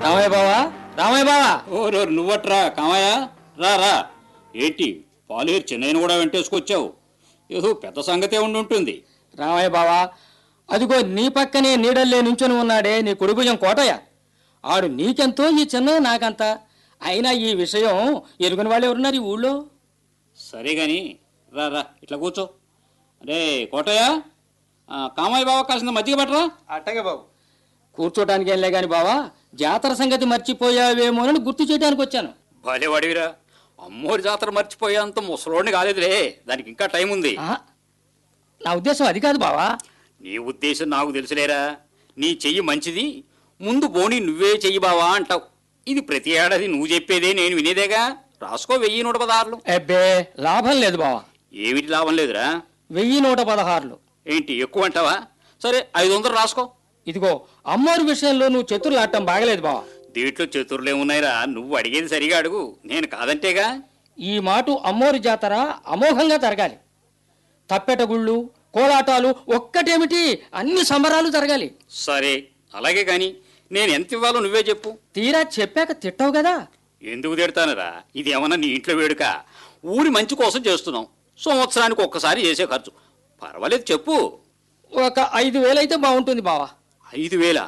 రామయ్య బావా రామయ్య బావా ఓరో నువ్వట్రా కామయ్య రా రా ఏంటి పాలేరు చిన్నయ్యను కూడా వెంటేసుకొచ్చావు ఏదో పెద్ద సంగతే ఉండి ఉంటుంది రామయ్య బావా అదిగో నీ పక్కనే నీడల్లే నుంచొని ఉన్నాడే నీ కుడిభుజం కోటయ్య ఆడు నీకెంతో ఈ చిన్న నాకంత అయినా ఈ విషయం ఎరుగుని వాళ్ళు ఎవరున్నారు ఈ ఊళ్ళో సరే గాని రా రా ఇట్లా కూర్చో అరే కోటయ్య ఆ, కామయ్య బావ కాసిన మజ్జిగ పట్టరా అట్టగే బాబు కూర్చోటానికి వెళ్ళే గాని బావా జాతర సంగతి మర్చిపోయావేమోనని గుర్తు చేయడానికి వచ్చాను భలేవాడివిరా అమ్మోరి జాతర మర్చిపోయేంత ముసలోడిని కాలేదులే దానికి ఇంకా టైం ఉంది ఆహా, నా ఉద్దేశం అది కాదు బావా నీ ఉద్దేశం నాకు తెలుసులేరా నీ చెయ్యి మంచిది ముందు బోని నువ్వే చెయ్యి బావా అంటావు ఇది ప్రతి ఏడాది నువ్వు చెప్పేదే నేను వినేదేగా రాసుకో వెయ్యి నూట పదహారులు అబ్బే లాభం లేదు బావా ఏమిటి లాభం లేదురా వెయ్యి నూట పదహారులు ఏంటి ఎక్కువ అంటావా సరే ఐదు వందలు రాసుకో ఇదిగో అమ్మోరు విషయంలో నువ్వు చతుర్లు ఆడటం బాగలేదు బావా దీంట్లో చతుర్లే ఉన్నాయిరా నువ్వు అడిగేది సరిగా అడుగు నేను కాదంటేగా ఈ మాటు అమ్మోరు జాతర అమోఘంగా జరగాలి తప్పెట గుళ్ళు కోలాటాలు ఒక్కటేమిటి అన్ని సంబరాలు జరగాలి సరే అలాగే కాని నేను ఎంత ఇవ్వాలో నువ్వే చెప్పు తీరా చెప్పాక తిట్టవు కదా ఎందుకు తిడతానరా ఇది ఏమన్నా నీ ఇంట్లో వేడుక ఊరి మంచి కోసం చేస్తున్నాం సంవత్సరానికి ఒక్కసారి చేసే ఖర్చు పర్వాలేదు చెప్పు ఒక ఐదు వేలైతే బాగుంటుంది బావా ఐదు వేల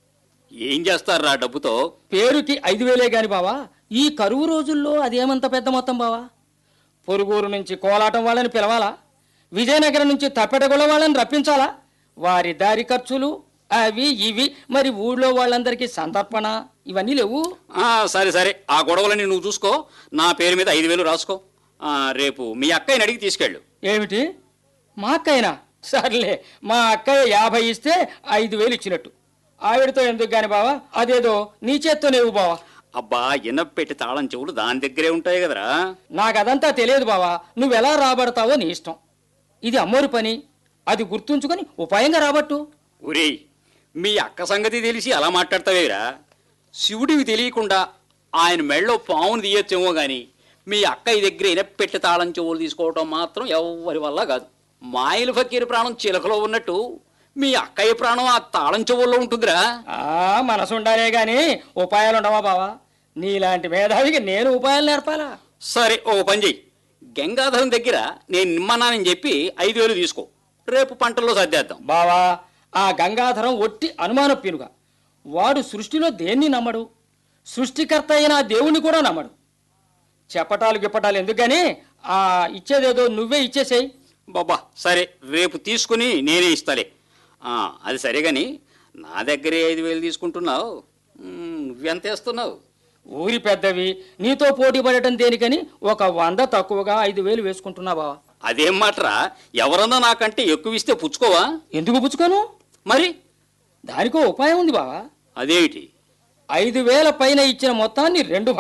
ఏం చేస్తారా డబ్బుతో పేరుకి ఐదు వేలే గాని బావా ఈ కరువు రోజుల్లో అదేమంత పెద్ద మొత్తం బావా పొరుగురు నుంచి కోలాటం వాళ్ళని పిలవాలా విజయనగరం నుంచి తప్పెటగుళ్ళ వాళ్ళని రప్పించాలా వారి దారి ఖర్చులు అవి ఇవి మరి ఊళ్ళో వాళ్ళందరికీ సంతర్పణ ఇవన్నీ లేవు ఆ, సరే సరే ఆ గొడవలని నువ్వు చూసుకో నా పేరు మీద ఐదు వేలు రాసుకో ఆ, రేపు మీ అక్కయ్యని అడిగి తీసుకెళ్ళు ఏమిటి మా అక్కయ్యనా సర్లే మా అక్కయ్య యాభై ఇస్తే ఐదు వేలు ఇచ్చినట్టు ఆవిడతో ఎందుకు గాని బావా అదేదో నీ చేత్తో నేవు బావా అబ్బా ఇనపెట్టి తాళం చెవులు దాని దగ్గరే ఉంటాయి కదరా నాకు అదంతా తెలియదు బావా నువ్వెలా రాబడతావో నీ ఇష్టం ఇది అమ్మోరు పని అది గుర్తుంచుకొని ఉపాయంగా రాబట్టు ఒరేయ్ మీ అక్క సంగతి తెలిసి అలా మాట్లాడతావేరా శివుడివి తెలియకుండా ఆయన మెళ్ళో పావును తీయొచ్చేమో గాని మీ అక్కయ్య దగ్గర ఇనపెట్టి తాళం చెవులు తీసుకోవటం మాత్రం ఎవరి వల్ల కాదు మాయలు ఫకీర్ ప్రాణం చిలకలో ఉన్నట్టు మీ అక్కయ్య ప్రాణం ఆ తాళం చెవుల్లో ఉంటుందిరా ఆ మనసు ఉండాలే గాని ఉపాయాలు ఉండవా బావా నీలాంటి మేధావికి నేను ఉపాయాలు నేర్పాలా సరే ఓ పని చెయ్యి గంగాధరం దగ్గర నేను నిమ్మన్నానని చెప్పి ఐదు వేలు తీసుకో రేపు పంటల్లో సర్దేద్దాం బావా ఆ గంగాధరం ఒట్టి అనుమాన పినుగా వాడు సృష్టిలో దేన్ని నమ్మడు సృష్టికర్త అయిన ఆ దేవుణ్ణి కూడా నమ్మడు చెప్పటాలు గిప్పటాలు ఎందుకు గాని ఆ ఇచ్చేదేదో నువ్వే ఇచ్చేసేయి బాబా సరే రేపు తీసుకుని నేనే ఇస్తాలే ఆ, అది సరే గాని నా దగ్గరే ఐదు వేలు తీసుకుంటున్నావు మ్, నువ్వెంత వేస్తున్నావు ఊరి పెద్దవి నీతో పోటీ పడటం దేనికని ఒక వంద తక్కువగా ఐదు వేలు వేసుకుంటున్నా బావా అదేం మాటరా ఎవరన్నా నాకంటే ఎక్కువ ఇస్తే పుచ్చుకోవా ఎందుకు పుచ్చుకోను మరి దానికో ఉపాయం ఉంది బావా అదేమిటి ఐదు వేల పైన ఇచ్చిన మొత్తాన్ని రెండు